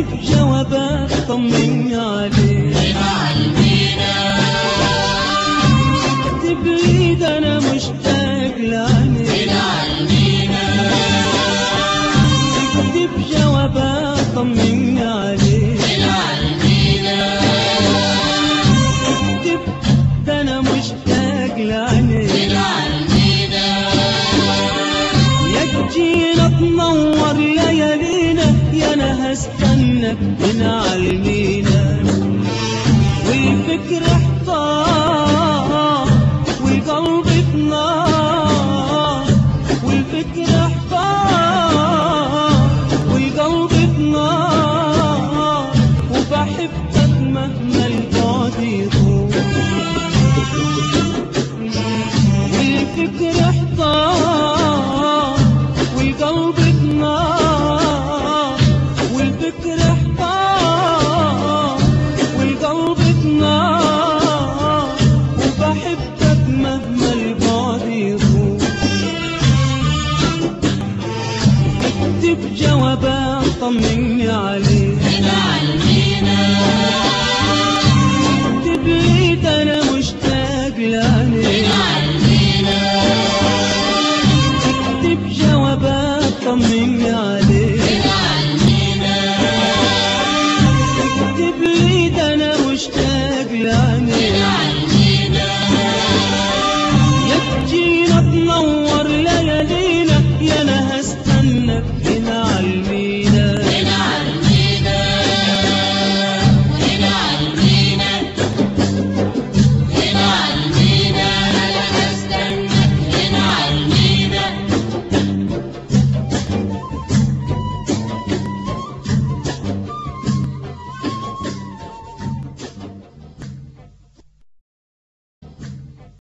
اكتب جوابات طمني عليك اكتب لي ده انا مشتاق لعينيك اكتب جوابات طمني عليك اكتب ده انا مشتاق لعينيك يا تجينا تنور ليالينا يا انا هستناك من عالمينا والفكر احتار والقلب اتنار والفكر احتار والقلب اتنار وبحبك مهما البعد يطول والفكر احتار والقلب اتنار والفكر احتار والقلب اتنار وبحبك مهما البعد يطول اكتب جوابات طمني عليك اكتب لي ده انا مشتاق لعينيك اكتب جوابات طمني عليك